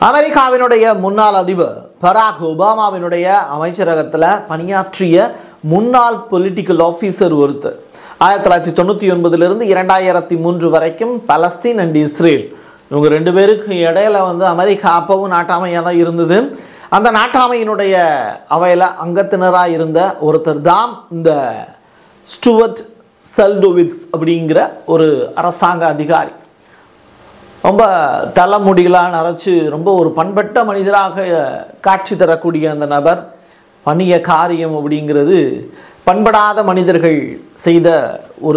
அமெரிக்காவினுடைய முன்னாள் அதிபர் பராக் ஒபாமாவினுடைய அமைச்சரகத்தில் பணியாற்றிய முன்னாள் பொலிட்டிக்கல் ஆஃபீஸர் ஒருத்தர் ஆயிரத்தி தொள்ளாயிரத்தி தொண்ணூற்றி ஒன்பதுலேருந்து இரண்டாயிரத்தி மூன்று வரைக்கும் பலஸ்தீன் அண்ட் இஸ்ரேல் இவங்க ரெண்டு பேருக்கு இடையில வந்து அமெரிக்கா அப்பவும் நாட்டாமையாக தான் இருந்தது அந்த நாட்டாமையினுடைய அவையில் அங்கத்தினராக இருந்த ஒருத்தர் தான் இந்த ஸ்டுவர்ட் செல்டோவிட்ஸ் அப்படிங்கிற ஒரு அரசாங்க அதிகாரி ரொம்ப தலைமுடிகளாக நரைச்சு ரொம்ப ஒரு பண்பட்ட மனிதராக காட்சி தரக்கூடிய அந்த நபர் பண்ணிய காரியம் அப்படிங்கிறது பண்படாத மனிதர்கள் செய்த ஒரு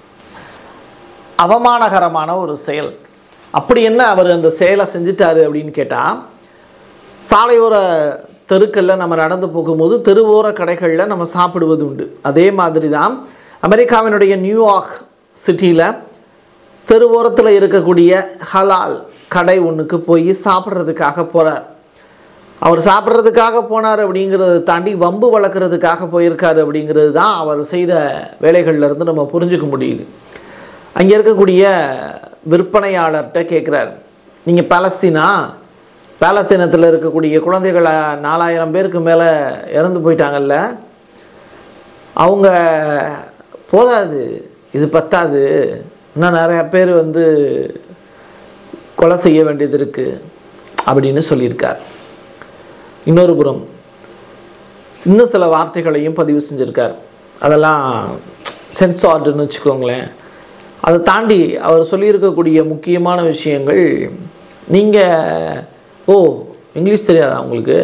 அவமானகரமான ஒரு செயல் அப்படி என்ன அவர் அந்த செயலை செஞ்சிட்டாரு அப்படின்னு கேட்டால் சாலையோர தெருக்களில் நம்ம நடந்து போகும்போது தெருவோர கடைகளில் நம்ம சாப்பிடுவது உண்டு அதே மாதிரி தான் அமெரிக்காவினுடைய நியூயார்க் சிட்டியில் தெருவோரத்தில் இருக்கக்கூடிய ஹலால் கடை ஒன்றுக்கு போய் சாப்பிட்றதுக்காக போகிறார் அவர் சாப்பிட்றதுக்காக போனார் அப்படிங்கிறத தாண்டி வம்பு வளர்க்குறதுக்காக போயிருக்காரு அப்படிங்கிறது தான் அவர் செய்த வேலைகள்ல இருந்து நம்ம புரிஞ்சுக்க முடியுது அங்கே இருக்கக்கூடிய விற்பனையாளர்கிட்ட கேட்குறாரு நீங்கள் பாலஸ்தீனா பாலஸ்தீனத்தில் இருக்கக்கூடிய குழந்தைகளை நாலாயிரம் பேருக்கு மேலே இறந்து போயிட்டாங்கல்ல அவங்க போதாது இது பத்தாது இன்னும் நிறையா பேர் வந்து கொலை செய்ய வேண்டியது இருக்குது அப்படின்னு சொல்லியிருக்கார் இன்னொரு புறம் சின்ன சில வார்த்தைகளையும் பதிவு செஞ்சுருக்கார் அதெல்லாம் சென்சார்டுன்னு வச்சுக்கோங்களேன் அதை தாண்டி அவர் சொல்லியிருக்கக்கூடிய முக்கியமான விஷயங்கள் நீங்கள் ஓ இங்கிலீஷ் தெரியாதா உங்களுக்கு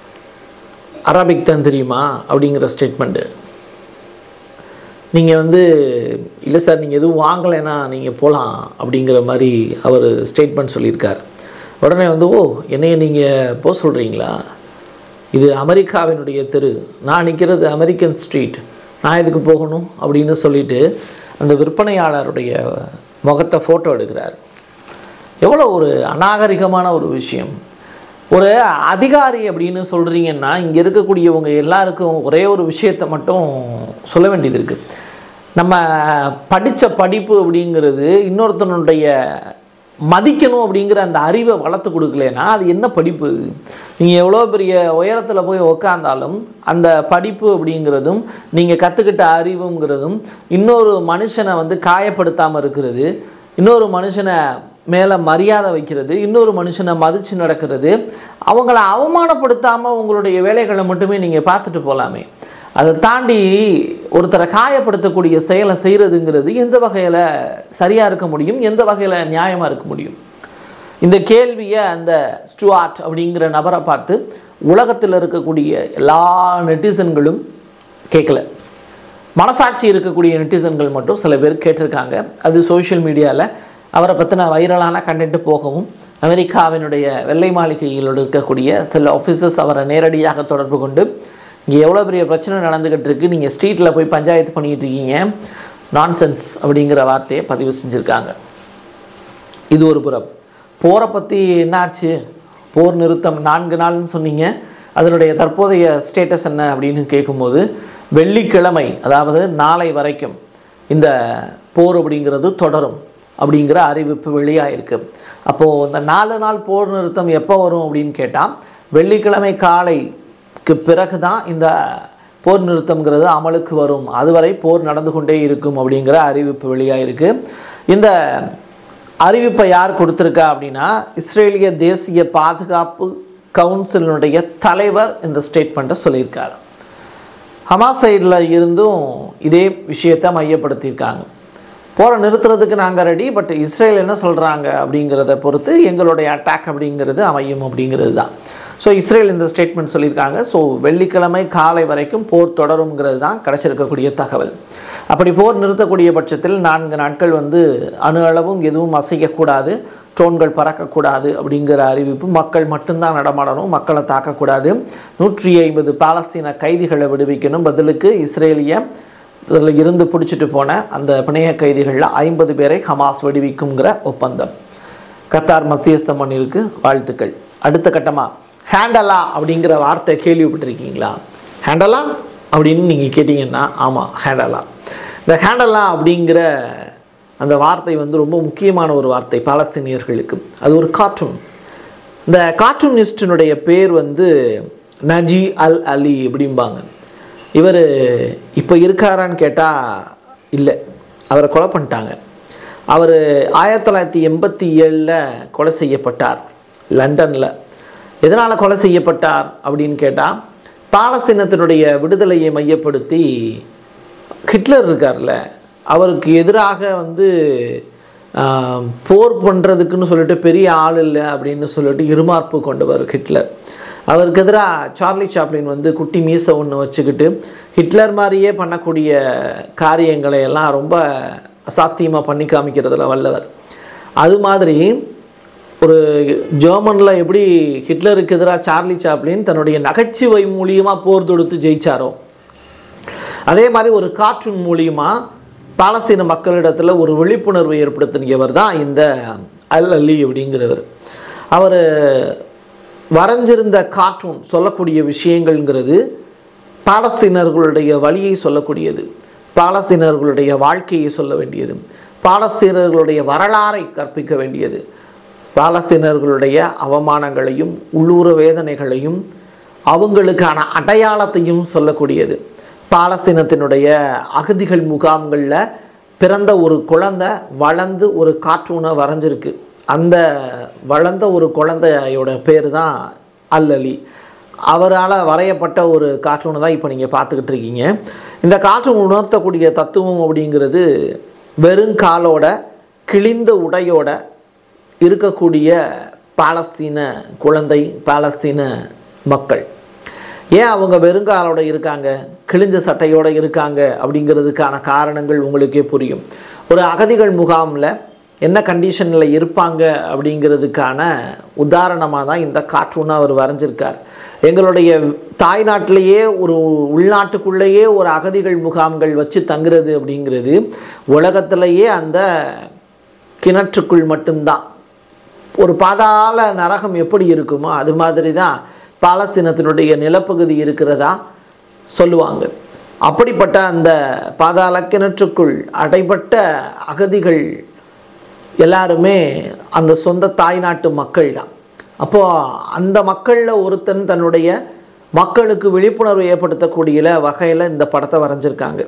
அரபிக் தான் தெரியுமா அப்படிங்கிற ஸ்டேட்மெண்ட்டு நீங்கள் வந்து இல்லை சார் நீங்கள் எதுவும் வாங்கலைன்னா நீங்கள் போகலாம் அப்படிங்கிற மாதிரி அவர் ஸ்டேட்மெண்ட் சொல்லியிருக்கார் உடனே வந்து ஓ என்னைய நீங்கள் போக சொல்கிறீங்களா இது அமெரிக்காவினுடைய தெரு நான் நிற்கிறது அமெரிக்கன் ஸ்ட்ரீட் நான் எதுக்கு போகணும் அப்படின்னு சொல்லிட்டு அந்த விற்பனையாளருடைய முகத்தை ஃபோட்டோ எடுக்கிறார் எவ்வளோ ஒரு அநாகரிகமான ஒரு விஷயம் ஒரு அதிகாரி அப்படின்னு சொல்கிறீங்கன்னா இங்கே இருக்கக்கூடியவங்க எல்லாருக்கும் ஒரே ஒரு விஷயத்தை மட்டும் சொல்ல வேண்டியது இருக்குது நம்ம படித்த படிப்பு அப்படிங்கிறது இன்னொருத்தனுடைய மதிக்கணும் அப்படிங்கிற அந்த அறிவை வளர்த்து கொடுக்கலனா அது என்ன படிப்பு நீங்கள் எவ்வளோ பெரிய உயரத்தில் போய் உக்காந்தாலும் அந்த படிப்பு அப்படிங்கிறதும் நீங்கள் கற்றுக்கிட்ட அறிவுங்கிறதும் இன்னொரு மனுஷனை வந்து காயப்படுத்தாமல் இருக்கிறது இன்னொரு மனுஷனை மேலே மரியாதை வைக்கிறது இன்னொரு மனுஷனை மதித்து நடக்கிறது அவங்கள அவமானப்படுத்தாமல் உங்களுடைய வேலைகளை மட்டுமே நீங்கள் பார்த்துட்டு போகலாமே அதை தாண்டி ஒருத்தரை காயப்படுத்தக்கூடிய செயலை செய்கிறதுங்கிறது எந்த வகையில் சரியாக இருக்க முடியும் எந்த வகையில் நியாயமாக இருக்க முடியும் இந்த கேள்வியை அந்த ஸ்டுவார்ட் அப்படிங்கிற நபரை பார்த்து உலகத்தில் இருக்கக்கூடிய எல்லா நெட்டிசன்களும் கேட்கல மனசாட்சி இருக்கக்கூடிய நெட்டிசன்கள் மட்டும் சில பேர் கேட்டிருக்காங்க அது சோஷியல் மீடியாவில் அவரை பற்றின வைரலான கண்டென்ட் போகவும் அமெரிக்காவினுடைய வெள்ளை மாளிகையில் இருக்கக்கூடிய சில ஆஃபீஸர்ஸ் அவரை நேரடியாக தொடர்பு கொண்டு இங்கே எவ்வளோ பெரிய பிரச்சனை நடந்துக்கிட்டு இருக்கு நீங்கள் ஸ்ட்ரீட்டில் போய் பஞ்சாயத்து பண்ணிகிட்டு இருக்கீங்க நான்சென்ஸ் அப்படிங்கிற வார்த்தையை பதிவு செஞ்சுருக்காங்க இது ஒரு புறம் போரை பற்றி என்னாச்சு போர் நிறுத்தம் நான்கு நாள்னு சொன்னீங்க அதனுடைய தற்போதைய ஸ்டேட்டஸ் என்ன அப்படின்னு கேட்கும்போது வெள்ளிக்கிழமை அதாவது நாளை வரைக்கும் இந்த போர் அப்படிங்கிறது தொடரும் அப்படிங்கிற அறிவிப்பு வெளியாயிருக்கு அப்போது இந்த நாலு நாள் போர் நிறுத்தம் எப்போ வரும் அப்படின்னு கேட்டால் வெள்ளிக்கிழமை காலைக்கு பிறகு தான் இந்த போர் நிறுத்தம்ங்கிறது அமலுக்கு வரும் அதுவரை போர் நடந்து கொண்டே இருக்கும் அப்படிங்கிற அறிவிப்பு வெளியாயிருக்கு இந்த அறிவிப்பை யார் கொடுத்துருக்கா அப்படின்னா இஸ்ரேலிய தேசிய பாதுகாப்பு கவுன்சிலினுடைய தலைவர் இந்த ஸ்டேட்மெண்ட்டை சொல்லியிருக்காரு ஹமாஸ் சைடில் இருந்தும் இதே விஷயத்தை மையப்படுத்தியிருக்காங்க போரை நிறுத்துறதுக்கு நாங்கள் ரெடி பட் இஸ்ரேல் என்ன சொல்கிறாங்க அப்படிங்கிறத பொறுத்து எங்களுடைய அட்டாக் அப்படிங்கிறது அமையும் அப்படிங்கிறது தான் ஸோ இஸ்ரேல் இந்த ஸ்டேட்மெண்ட் சொல்லியிருக்காங்க ஸோ வெள்ளிக்கிழமை காலை வரைக்கும் போர் தொடருங்கிறது தான் கிடச்சிருக்கக்கூடிய தகவல் அப்படி போர் நிறுத்தக்கூடிய பட்சத்தில் நான்கு நாட்கள் வந்து அணு அளவும் எதுவும் அசையக்கூடாது ட்ரோன்கள் பறக்கக்கூடாது அப்படிங்கிற அறிவிப்பு மக்கள் மட்டும்தான் நடமாடணும் மக்களை தாக்கக்கூடாது நூற்றி ஐம்பது பாலஸ்தீன கைதிகளை விடுவிக்கணும் பதிலுக்கு இஸ்ரேலிய இதில் இருந்து பிடிச்சிட்டு போன அந்த பிணைய கைதிகளில் ஐம்பது பேரை ஹமாஸ் விடுவிக்குங்கிற ஒப்பந்தம் கத்தார் மத்தியஸ்தம் பண்ணியிருக்கு வாழ்த்துக்கள் அடுத்த கட்டமாக ஹேண்டலா அப்படிங்கிற வார்த்தை கேள்விப்பட்டிருக்கீங்களா ஹேண்டலா அப்படின்னு நீங்கள் கேட்டிங்கன்னா ஆமாம் ஹேண்டலா இந்த ஹேண்டலா அப்படிங்கிற அந்த வார்த்தை வந்து ரொம்ப முக்கியமான ஒரு வார்த்தை பாலஸ்தீனியர்களுக்கு அது ஒரு கார்ட்டூன் இந்த கார்ட்டூனிஸ்டினுடைய பேர் வந்து நஜி அல் அலி அப்படிம்பாங்க இவர் இப்போ இருக்காரான்னு கேட்டால் இல்லை அவரை கொலை பண்ணிட்டாங்க அவர் ஆயிரத்தி தொள்ளாயிரத்தி எண்பத்தி ஏழில் கொலை செய்யப்பட்டார் லண்டனில் எதனால் கொலை செய்யப்பட்டார் அப்படின்னு கேட்டால் பாலஸ்தீனத்தினுடைய விடுதலையை மையப்படுத்தி ஹிட்லர் இருக்கார்ல அவருக்கு எதிராக வந்து ஆஹ், போர் பண்ணுறதுக்குன்னு சொல்லிட்டு பெரிய ஆள் இல்லை அப்படின்னு சொல்லிட்டு இருமார்ப்பு கொண்டவர் ஹிட்லர் அவருக்கு எதிராக சார்லி சாப்ளின் வந்து குட்டி மீசை ஒன்று வச்சுக்கிட்டு ஹிட்லர் மாதிரியே பண்ணக்கூடிய காரியங்களை எல்லாம் ரொம்ப அசாத்தியமாக பண்ணி காமிக்கிறதுல வல்லவர் அது மாதிரி ஒரு ஜெர்மனில் எப்படி ஹிட்லருக்கு எதிராக சார்லி சாப்ளின் தன்னுடைய நகைச்சுவை மூலியமாக போர் தொடுத்து ஜெயிச்சாரோ அதே மாதிரி ஒரு கார்ட்டூன் மூலியமா பாலஸ்தீன மக்களிடத்தில் ஒரு விழிப்புணர்வை ஏற்படுத்தியவர் தான் இந்த அல் அலி அப்படிங்கிறவர் அவர் வரைஞ்சிருந்த கார்ட்டூன் சொல்லக்கூடிய விஷயங்கள்ங்கிறது பாலஸ்தீனர்களுடைய வழியை சொல்லக்கூடியது பாலஸ்தீனர்களுடைய வாழ்க்கையை சொல்ல வேண்டியது பாலஸ்தீனர்களுடைய வரலாறை கற்பிக்க வேண்டியது பாலஸ்தீனர்களுடைய அவமானங்களையும் உள்ளூர வேதனைகளையும் அவங்களுக்கான அடையாளத்தையும் சொல்லக்கூடியது பாலஸ்தீனத்தினுடைய அகதிகள் முகாம்களில் பிறந்த ஒரு குழந்தை வளர்ந்து ஒரு கார்ட்டூனை வரைஞ்சிருக்கு அந்த வளர்ந்த ஒரு குழந்தையோட பேர் தான் அல் அலி அவரால் வரையப்பட்ட ஒரு கார்ட்டூனை தான் இப்போ நீங்கள் பார்த்துக்கிட்டு இருக்கீங்க இந்த கார்ட்டூன் உணர்த்தக்கூடிய தத்துவம் அப்படிங்கிறது வெறுங்காலோட கிழிந்த உடையோட இருக்கக்கூடிய பாலஸ்தீன குழந்தை பாலஸ்தீன மக்கள் ஏன் அவங்க வெறுங்காலோட இருக்காங்க கிழிஞ்ச சட்டையோட இருக்காங்க அப்படிங்கிறதுக்கான காரணங்கள் உங்களுக்கே புரியும் ஒரு அகதிகள் முகாமில் என்ன கண்டிஷனில் இருப்பாங்க அப்படிங்கிறதுக்கான உதாரணமாக தான் இந்த கார்ட்டூனை அவர் வரைஞ்சிருக்கார் எங்களுடைய தாய்நாட்டிலேயே ஒரு உள்நாட்டுக்குள்ளேயே ஒரு அகதிகள் முகாம்கள் வச்சு தங்குறது அப்படிங்கிறது உலகத்திலேயே அந்த கிணற்றுக்குள் மட்டும்தான் ஒரு பாதாள நரகம் எப்படி இருக்குமோ அது மாதிரி தான் பாலஸ்தீனத்தினுடைய நிலப்பகுதி இருக்கிறதா சொல்லுவாங்க அப்படிப்பட்ட அந்த பாதாள கிணற்றுக்குள் அடைபட்ட அகதிகள் எல்லாருமே அந்த சொந்த தாய்நாட்டு மக்கள் தான் அப்போது அந்த மக்களில் ஒருத்தன் தன்னுடைய மக்களுக்கு விழிப்புணர்வு ஏற்படுத்தக்கூடிய வகையில் இந்த படத்தை வரைஞ்சிருக்காங்க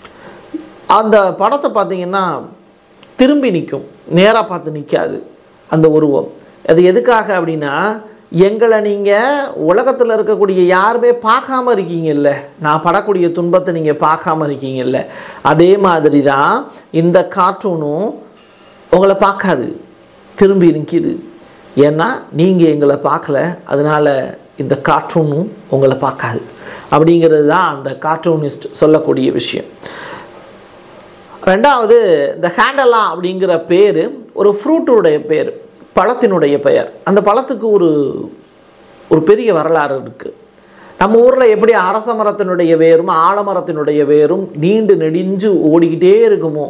அந்த படத்தை பார்த்தீங்கன்னா திரும்பி நிற்கும் நேராக பார்த்து நிற்காது அந்த உருவம் அது எதுக்காக அப்படின்னா எங்களை நீங்கள் உலகத்தில் இருக்கக்கூடிய யாருமே பார்க்காம இருக்கீங்கல்ல நான் படக்கூடிய துன்பத்தை நீங்கள் பார்க்காம இருக்கீங்கல்ல அதே மாதிரி தான் இந்த கார்ட்டூனும் உங்களை பார்க்காது திரும்பி நிற்கிது ஏன்னா நீங்கள் எங்களை பார்க்கல அதனால் இந்த கார்ட்டூனும் உங்களை பார்க்காது அப்படிங்கிறது தான் அந்த கார்ட்டூனிஸ்ட் சொல்லக்கூடிய விஷயம் ரெண்டாவது இந்த ஹேண்டலா அப்படிங்கிற பேர் ஒரு ஃப்ரூட்டுடைய பேர் பழத்தினுடைய பெயர் அந்த பழத்துக்கு ஒரு ஒரு பெரிய வரலாறு இருக்குது நம்ம ஊரில் எப்படி அரச மரத்தினுடைய வேரும் ஆலமரத்தினுடைய வேரும் நீண்டு நெடிஞ்சு ஓடிக்கிட்டே இருக்குமோ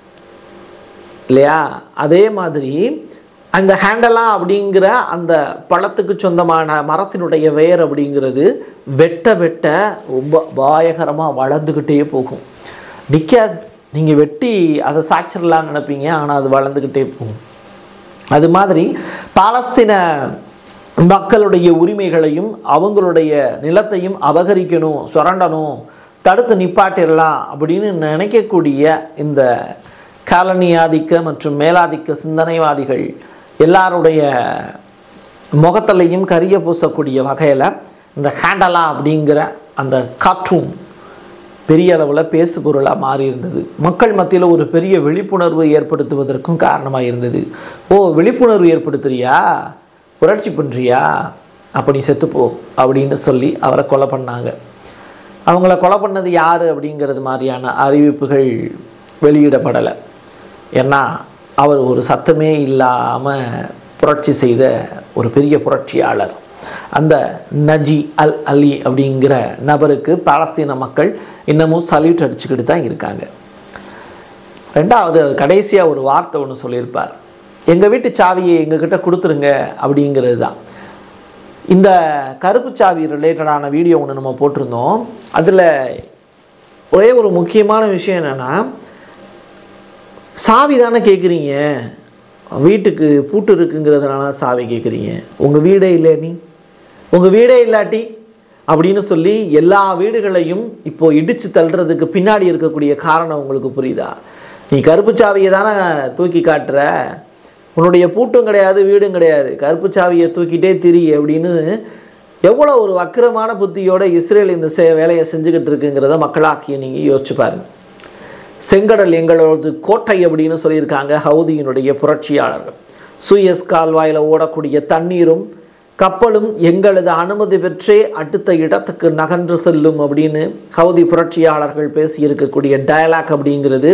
இல்லையா அதே மாதிரி அந்த ஹேண்டலா அப்படிங்கிற அந்த பழத்துக்கு சொந்தமான மரத்தினுடைய வேர் அப்படிங்கிறது வெட்ட வெட்ட ரொம்ப பாயகரமாக வளர்ந்துக்கிட்டே போகும் நிற்காது நீங்கள் வெட்டி அதை சாய்ச்சிடலான்னு நினைப்பீங்க ஆனால் அது வளர்ந்துக்கிட்டே போகும் அது மாதிரி பாலஸ்தீன மக்களுடைய உரிமைகளையும் அவங்களுடைய நிலத்தையும் அபகரிக்கணும் சுரண்டணும் தடுத்து நிப்பாட்டிடலாம் அப்படின்னு நினைக்கக்கூடிய இந்த காலனி ஆதிக்க மற்றும் மேலாதிக்க சிந்தனைவாதிகள் எல்லாருடைய முகத்திலையும் கரிய பூசக்கூடிய வகையில் இந்த ஹேண்டலா அப்படிங்கிற அந்த கார்ட்டூன் பெரிய அளவில் பேசு பொருளாக மாறி இருந்தது மக்கள் மத்தியில் ஒரு பெரிய விழிப்புணர்வு ஏற்படுத்துவதற்கும் காரணமாக இருந்தது ஓ விழிப்புணர்வு ஏற்படுத்துறியா புரட்சி பண்ணுறியா அப்போ நீ செத்துப்போ அப்படின்னு சொல்லி அவரை கொலை பண்ணாங்க அவங்கள கொலை பண்ணது யார் அப்படிங்கிறது மாதிரியான அறிவிப்புகள் வெளியிடப்படலை ஏன்னா அவர் ஒரு சத்தமே இல்லாமல் புரட்சி செய்த ஒரு பெரிய புரட்சியாளர் அந்த நஜி அல் அலி அப்படிங்கிற நபருக்கு பாலஸ்தீன மக்கள் இன்னமும் சல்யூட் அடிச்சுக்கிட்டு தான் இருக்காங்க ரெண்டாவது அவர் கடைசியாக ஒரு வார்த்தை ஒன்று சொல்லியிருப்பார் எங்கள் வீட்டு சாவியை எங்ககிட்ட கொடுத்துருங்க அப்படிங்கிறது தான் இந்த கருப்பு சாவி ரிலேட்டடான வீடியோ ஒன்று நம்ம போட்டிருந்தோம் அதில் ஒரே ஒரு முக்கியமான விஷயம் என்னென்னா சாவி தானே கேட்குறீங்க வீட்டுக்கு பூட்டு இருக்குங்கிறதுனால சாவி கேட்குறீங்க உங்கள் வீடே இல்லை நீ உங்கள் வீடே இல்லாட்டி அப்படின்னு சொல்லி எல்லா வீடுகளையும் இப்போ இடித்து தள்ளுறதுக்கு பின்னாடி இருக்கக்கூடிய காரணம் உங்களுக்கு புரியுதா நீ கருப்பு சாவியை தானே தூக்கி காட்டுற உன்னுடைய பூட்டும் கிடையாது வீடும் கிடையாது கருப்பு சாவியை தூக்கிட்டே திரி அப்படின்னு எவ்வளோ ஒரு வக்கிரமான புத்தியோட இஸ்ரேல் இந்த செ வேலையை செஞ்சுக்கிட்டு இருக்குங்கிறத மக்களாக்கிய நீங்கள் யோசிச்சு பாருங்க செங்கடல் எங்களோடது கோட்டை அப்படின்னு சொல்லியிருக்காங்க ஹவுதியினுடைய புரட்சியாளர்கள் சூயஸ் கால்வாயில் ஓடக்கூடிய தண்ணீரும் கப்பலும் எங்களது அனுமதி பெற்றே அடுத்த இடத்துக்கு நகன்று செல்லும் அப்படின்னு ஹவுதி புரட்சியாளர்கள் பேசியிருக்கக்கூடிய டயலாக் அப்படிங்கிறது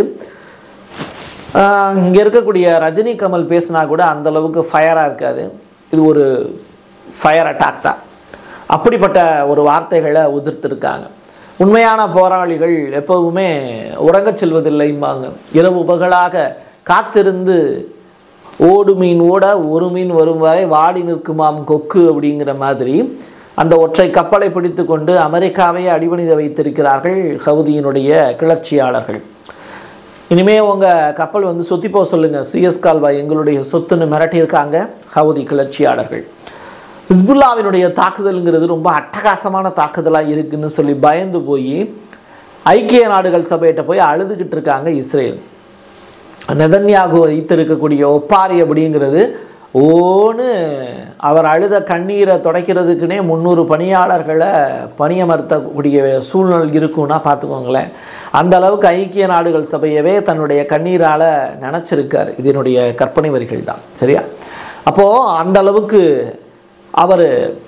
இங்கே இருக்கக்கூடிய ரஜினி கமல் பேசினா கூட அந்த அளவுக்கு ஃபயராக இருக்காது இது ஒரு ஃபயர் அட்டாக் தான் அப்படிப்பட்ட ஒரு வார்த்தைகளை உதிர்த்திருக்காங்க உண்மையான போராளிகள் எப்போவுமே உறங்கச் செல்வதில்லைம்பாங்க இரவு பகலாக காத்திருந்து ஓடு மீன் ஓட ஒரு மீன் வரும் வரை வாடி நிற்குமாம் கொக்கு அப்படிங்கிற மாதிரி அந்த ஒற்றை கப்பலை பிடித்து கொண்டு அமெரிக்காவை அடிபணித வைத்திருக்கிறார்கள் ஹவுதியினுடைய கிளர்ச்சியாளர்கள் இனிமே உங்கள் கப்பல் வந்து சொத்தி போக சொல்லுங்கள் சுயஸ் கால்வாய் எங்களுடைய சொத்துன்னு மிரட்டியிருக்காங்க ஹவுதி கிளர்ச்சியாளர்கள் ஹிஸ்புல்லாவினுடைய தாக்குதலுங்கிறது ரொம்ப அட்டகாசமான தாக்குதலாக இருக்குன்னு சொல்லி பயந்து போய் ஐக்கிய நாடுகள் சபையிட்ட போய் அழுதுகிட்டு இருக்காங்க இஸ்ரேல் நெதன்யாகு வைத்திருக்கக்கூடிய ஒப்பாரி அப்படிங்கிறது ஓன்னு அவர் அழுத கண்ணீரை துடைக்கிறதுக்குனே முந்நூறு பணியாளர்களை பணியமர்த்தக்கூடிய சூழ்நிலை இருக்குன்னா பார்த்துக்கோங்களேன் அந்த அளவுக்கு ஐக்கிய நாடுகள் சபையவே தன்னுடைய கண்ணீரால் நினச்சிருக்கார் இதனுடைய கற்பனை வரிகள் தான் சரியா அப்போது அந்த அளவுக்கு அவர்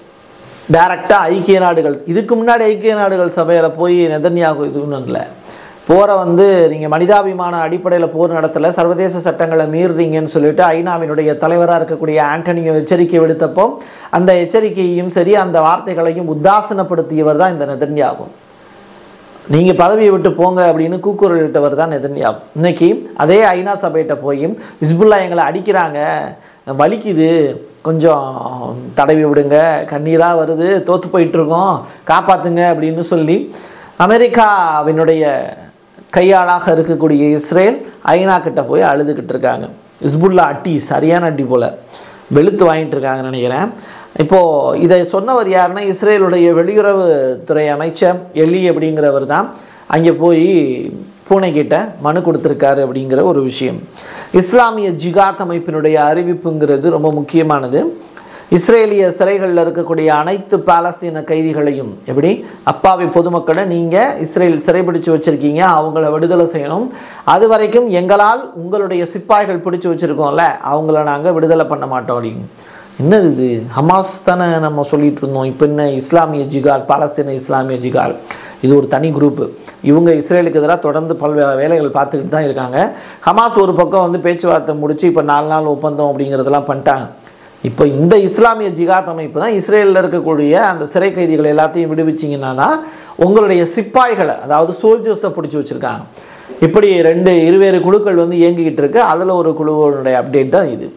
டைரக்டாக ஐக்கிய நாடுகள் இதுக்கு முன்னாடி ஐக்கிய நாடுகள் சபையில் போய் நெதன்யாகு இதுன்னு இல்லை போரை வந்து நீங்கள் மனிதாபிமான அடிப்படையில் போர் நடத்தலை சர்வதேச சட்டங்களை மீறுறீங்கன்னு சொல்லிட்டு ஐநாவினுடைய தலைவராக இருக்கக்கூடிய ஆண்டனியோ எச்சரிக்கை விடுத்தப்போ அந்த எச்சரிக்கையையும் சரி அந்த வார்த்தைகளையும் உத்தாசனப்படுத்தியவர் தான் இந்த நெதன்யாகும் நீங்கள் பதவியை விட்டு போங்க அப்படின்னு கூக்குரலிட்டவர் தான் நெதன்யாகு இன்னைக்கு அதே ஐநா சபையிட்ட போய் ஹிஸ்புல்லா எங்களை அடிக்கிறாங்க வலிக்குது கொஞ்சம் தடவி விடுங்க கண்ணீராக வருது தோற்று போயிட்டுருக்கோம் காப்பாற்றுங்க அப்படின்னு சொல்லி அமெரிக்காவினுடைய கையாளாக இருக்கக்கூடிய இஸ்ரேல் ஐநா கிட்ட போய் அழுதுகிட்டு இருக்காங்க ஹிஸ்புல்லா அட்டி சரியான அட்டி போல் வெளுத்து வாங்கிட்டு இருக்காங்கன்னு நினைக்கிறேன் இப்போது இதை சொன்னவர் யாருன்னா இஸ்ரேலுடைய வெளியுறவுத்துறை அமைச்சர் எலி அப்படிங்கிறவர் தான் அங்கே போய் பூனைக்கிட்ட மனு கொடுத்துருக்காரு அப்படிங்கிற ஒரு விஷயம் இஸ்லாமிய ஜிகாத் அமைப்பினுடைய அறிவிப்புங்கிறது ரொம்ப முக்கியமானது இஸ்ரேலிய சிறைகளில் இருக்கக்கூடிய அனைத்து பாலஸ்தீன கைதிகளையும் எப்படி அப்பாவி பொதுமக்களை நீங்கள் இஸ்ரேல் சிறைபிடிச்சு வச்சுருக்கீங்க அவங்கள விடுதலை செய்யணும் அது வரைக்கும் எங்களால் உங்களுடைய சிப்பாய்கள் பிடிச்சி வச்சுருக்கோம்ல அவங்கள நாங்கள் விடுதலை பண்ண மாட்டோம் அப்படின்னு என்னது இது ஹமாஸ் தானே நம்ம சொல்லிட்டு இருந்தோம் இப்போ என்ன இஸ்லாமிய ஜிகால் பாலஸ்தீன இஸ்லாமிய ஜிகால் இது ஒரு தனி குரூப்பு இவங்க இஸ்ரேலுக்கு எதிராக தொடர்ந்து பல்வேறு வேலைகள் பார்த்துக்கிட்டு தான் இருக்காங்க ஹமாஸ் ஒரு பக்கம் வந்து பேச்சுவார்த்தை முடிச்சு இப்போ நாலு நாள் ஒப்பந்தம் அப்படிங்கிறதெல்லாம் பண்ணிட்டாங்க இப்போ இந்த இஸ்லாமிய ஜிகாத் அமைப்பு தான் இஸ்ரேலில் இருக்கக்கூடிய அந்த சிறை கைதிகள் எல்லாத்தையும் விடுவிச்சிங்கன்னா தான் உங்களுடைய சிப்பாய்களை அதாவது சோல்ஜர்ஸை பிடிச்சி வச்சுருக்காங்க இப்படி ரெண்டு இருவேறு குழுக்கள் வந்து இயங்கிக்கிட்டு இருக்கு அதில் ஒரு குழுவோடைய அப்டேட் தான் இது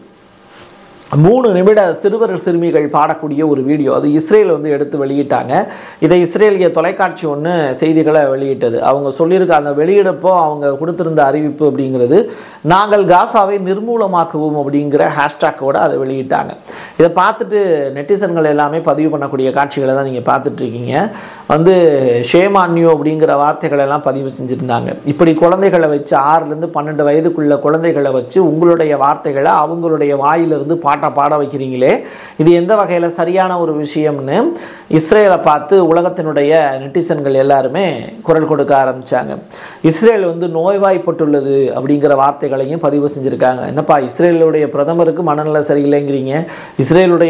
மூணு நிமிட சிறுவர் சிறுமிகள் பாடக்கூடிய ஒரு வீடியோ அது இஸ்ரேல் வந்து எடுத்து வெளியிட்டாங்க இதை இஸ்ரேலிய தொலைக்காட்சி ஒன்று செய்திகளை வெளியிட்டது அவங்க சொல்லியிருக்க அந்த வெளியிடப்போ அவங்க கொடுத்திருந்த அறிவிப்பு அப்படிங்கிறது நாங்கள் காசாவை நிர்மூலமாக்குவோம் அப்படிங்கிற ஹேஷ்டாக்கோடு அதை வெளியிட்டாங்க இதை பார்த்துட்டு நெட்டிசன்கள் எல்லாமே பதிவு பண்ணக்கூடிய காட்சிகளை தான் நீங்கள் பார்த்துட்ருக்கீங்க வந்து ஷேமான்யோ அப்படிங்கிற வார்த்தைகளை எல்லாம் பதிவு செஞ்சுருந்தாங்க இப்படி குழந்தைகளை வச்சு ஆறுலேருந்து பன்னெண்டு வயதுக்குள்ள குழந்தைகளை வச்சு உங்களுடைய வார்த்தைகளை அவங்களுடைய வாயிலிருந்து பாட்டை பாட வைக்கிறீங்களே இது எந்த வகையில் சரியான ஒரு விஷயம்னு இஸ்ரேலை பார்த்து உலகத்தினுடைய நெட்டிசன்கள் எல்லாருமே குரல் கொடுக்க ஆரம்பித்தாங்க இஸ்ரேல் வந்து நோய்வாய்ப்பட்டுள்ளது அப்படிங்கிற வார்த்தைகளையும் பதிவு செஞ்சுருக்காங்க என்னப்பா இஸ்ரேலுடைய பிரதமருக்கு மனநல சரியில்லைங்கிறீங்க இஸ்ரேலுடைய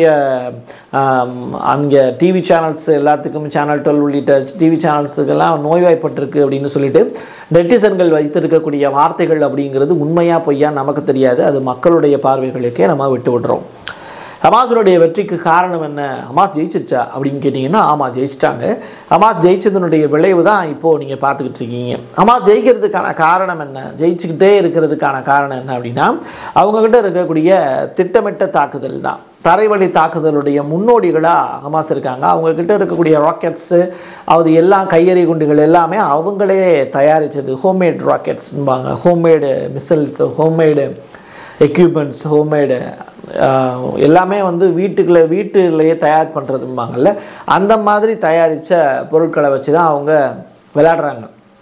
அங்கே டிவி சேனல்ஸ் எல்லாத்துக்கும் சேனல் டுவெல் உள்ளிட்ட டிவி சேனல்ஸுக்கெல்லாம் நோய்வாய்ப்பட்டிருக்கு அப்படின்னு சொல்லிட்டு நெட்டிசன்கள் வைத்திருக்கக்கூடிய வார்த்தைகள் அப்படிங்கிறது உண்மையாக பொய்யா நமக்கு தெரியாது அது மக்களுடைய பார்வைகளுக்கே நம்ம விட்டு விடுறோம் ஹமாஸுடைய வெற்றிக்கு காரணம் என்ன ஹமாஸ் ஜெயிச்சிருச்சா அப்படின்னு கேட்டிங்கன்னா ஆமாம் ஜெயிச்சிட்டாங்க ஹமாஸ் ஜெயிச்சதனுடைய விளைவு தான் இப்போது நீங்கள் பார்த்துக்கிட்டு இருக்கீங்க ஹமாஸ் ஜெயிக்கிறதுக்கான காரணம் என்ன ஜெயிச்சுக்கிட்டே இருக்கிறதுக்கான காரணம் என்ன அப்படின்னா அவங்கக்கிட்ட இருக்கக்கூடிய திட்டமிட்ட தாக்குதல் தான் தரைவழி தாக்குதலுடைய முன்னோடிகளாக ஹமாஸ் இருக்காங்க அவங்கக்கிட்ட இருக்கக்கூடிய ராக்கெட்ஸு அது எல்லாம் கையெறி குண்டுகள் எல்லாமே அவங்களே தயாரித்தது ஹோம்மேட் ராக்கெட்ஸ்பாங்க homemade missiles homemade equipments homemade எல்லாமே வந்து வீட்டுக்குள்ளே வீட்டுலேயே தயார் பண்ணுறதும்பாங்கல்ல அந்த மாதிரி தயாரித்த பொருட்களை வச்சு தான் அவங்க விளையாடுறாங்க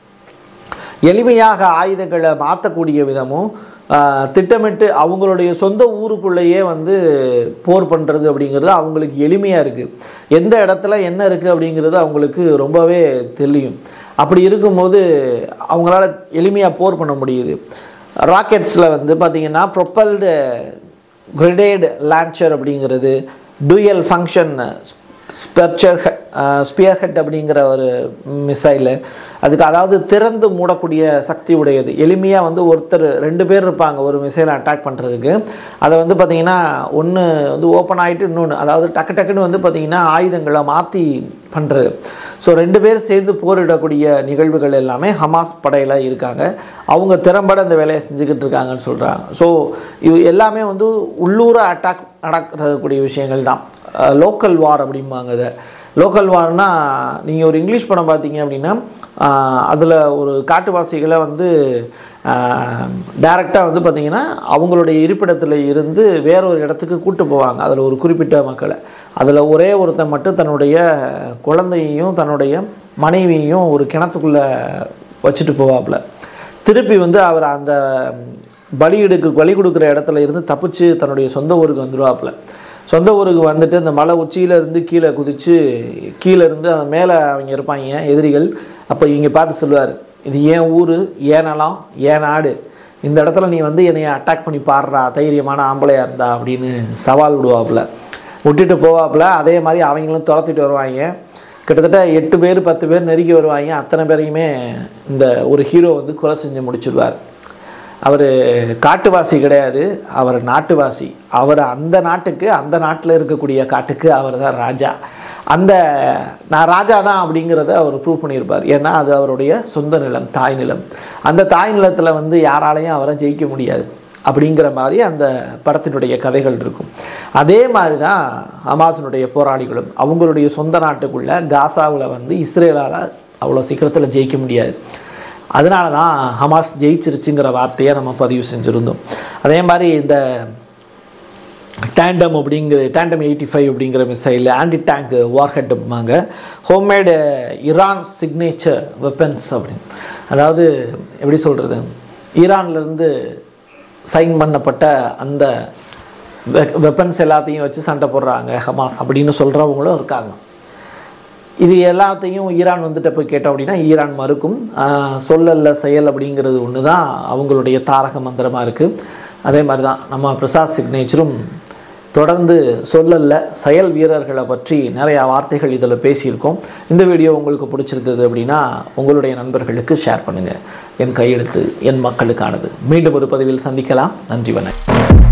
எளிமையாக ஆயுதங்களை மாற்றக்கூடிய விதமும் ஆஹ், திட்டமிட்டு அவங்களுடைய சொந்த ஊருக்குள்ளேயே வந்து போர் பண்ணுறது அப்படிங்கிறது அவங்களுக்கு எளிமையாக இருக்குது எந்த இடத்துல என்ன இருக்குது அப்படிங்கிறது அவங்களுக்கு ரொம்பவே தெரியும் அப்படி இருக்கும்போது அவங்களால எளிமையாக போர் பண்ண முடியுது ராக்கெட்ஸில் வந்து பார்த்திங்கன்னா ப்ரொப்பல்டு கிரிடேட் லான்ச்சர் அப்படிங்கிறது டூயல் ஃபங்க்ஷன் ஸ்பெர்ச்சர் ஸ்பியர் ஹெட் அப்படிங்கிற ஒரு மிசைலு அதுக்கு அதாவது திறந்து மூடக்கூடிய சக்தி உடையது எளிமையாக வந்து ஒருத்தர் ரெண்டு பேர் இருப்பாங்க ஒரு மிசைலை அட்டாக் பண்ணுறதுக்கு அதை வந்து பார்த்திங்கன்னா ஒன்று வந்து ஓப்பன் ஆகிட்டு இன்னொன்று அதாவது டக்கு டக்குன்னு வந்து பார்த்திங்கன்னா ஆயுதங்களை மாற்றி பண்ணுறது ஸோ ரெண்டு பேர் சேர்ந்து போரிடக்கூடிய நிகழ்வுகள் எல்லாமே ஹமாஸ் படையில் இருக்காங்க அவங்க திறம்பட இந்த வேலையை செஞ்சுக்கிட்டு இருக்காங்கன்னு சொல்கிறாங்க ஸோ இது எல்லாமே வந்து உள்ளூர அட்டாக் நடக்கக்கூடிய விஷயங்கள் தான் லோக்கல் வார் அப்படிம்பாங்க இதை லோக்கல் வார்னா நீங்கள் ஒரு இங்கிலீஷ் படம் பார்த்தீங்க அப்படின்னா அதில் ஒரு காட்டுவாசிகளை வந்து டைரெக்டாக வந்து பார்த்தீங்கன்னா அவங்களுடைய இருப்பிடத்தில் இருந்து வேற ஒரு இடத்துக்கு கூட்டு போவாங்க அதில் ஒரு குறிப்பிட்ட மக்களை அதில் ஒரே ஒருத்தன் மட்டும் தன்னுடைய குழந்தையையும் தன்னுடைய மனைவியையும் ஒரு கிணத்துக்குள்ளே வச்சுட்டு போவாப்புல திருப்பி வந்து அவர் அந்த பலியிடுக்கு பலி கொடுக்குற இடத்துல இருந்து தப்பிச்சு தன்னுடைய சொந்த ஊருக்கு வந்துடுவாப்புல சொந்த ஊருக்கு வந்துட்டு இந்த மலை உச்சியில இருந்து கீழே குதிச்சு கீழே இருந்து அந்த மேலே அவங்க இருப்பாங்க எதிரிகள் அப்போ இங்கே பார்த்து சொல்லுவார் இது ஏன் ஊர் ஏன் நிலம் ஏன் நாடு இந்த இடத்துல நீ வந்து என்னைய அட்டாக் பண்ணி பாடுறா தைரியமான ஆம்பளையா இருந்தா அப்படின்னு சவால் விடுவாப்புல விட்டுட்டு போவாப்புல அதே மாதிரி அவங்களும் துரத்திட்டு வருவாங்க கிட்டத்தட்ட எட்டு பேர் பத்து பேர் நெருங்கி வருவாங்க அத்தனை பேரையுமே இந்த ஒரு ஹீரோ வந்து கொலை செஞ்சு முடிச்சிடுவார் அவர் காட்டுவாசி கிடையாது அவர் நாட்டுவாசி அவர் அந்த நாட்டுக்கு அந்த நாட்டில் இருக்கக்கூடிய காட்டுக்கு அவர் தான் ராஜா அந்த நான் ராஜா தான் அப்படிங்கிறத அவர் ப்ரூவ் பண்ணியிருப்பார் ஏன்னா அது அவருடைய சொந்த நிலம் தாய் நிலம் அந்த தாய் நிலத்தில் வந்து யாராலையும் அவரை ஜெயிக்க முடியாது அப்படிங்கிற மாதிரி அந்த படத்தினுடைய கதைகள் இருக்கும் அதே மாதிரி தான் ஹமாஸினுடைய போராளிகளும் அவங்களுடைய சொந்த நாட்டுக்குள்ள காசாவில் வந்து இஸ்ரேலால் அவ்வளோ சீக்கிரத்தில் ஜெயிக்க முடியாது அதனால தான் ஹமாஸ் ஜெயிச்சிருச்சுங்கிற வார்த்தையை நம்ம பதிவு செஞ்சுருந்தோம் அதே மாதிரி இந்த டேண்டம் அப்படிங்கிற டேண்டம் எயிட்டி ஃபைவ் அப்படிங்கிற மிசைல் ஆன்டி டேங்க் வார்ஹெட் அப்படிம்பாங்க ஹோம்மேடு இரான் சிக்னேச்சர் வெப்பன்ஸ் அப்படின்னு அதாவது எப்படி சொல்கிறது ஈரான்லேருந்து சைன் பண்ணப்பட்ட அந்த வெப்பன்ஸ் எல்லாத்தையும் வச்சு சண்டை போடுறாங்க ஹமாஸ் அப்படின்னு சொல்கிறவங்களும் இருக்காங்க இது எல்லாத்தையும் ஈரான் வந்துட்டு போய் கேட்டோம் அப்படின்னா ஈரான் மறுக்கும் ஆஹ் சொல்லல்ல செயல் அப்படிங்கிறது ஒன்று தான் அவங்களுடைய தாரக மந்திரமாக இருக்குது அதே மாதிரி தான் நம்ம பிரசாத் சிக்னேச்சரும் தொடர்ந்து சொல்லல்ல செயல் வீரர்களை பற்றி நிறையா வார்த்தைகள் இதில் பேசியிருக்கோம் இந்த வீடியோ உங்களுக்கு பிடிச்சிருந்தது அப்படின்னா உங்களுடைய நண்பர்களுக்கு ஷேர் பண்ணுங்கள் என் கையெழுத்து என் மக்களுக்கானது மீண்டும் ஒரு பதிவில் சந்திக்கலாம் நன்றி வணக்கம்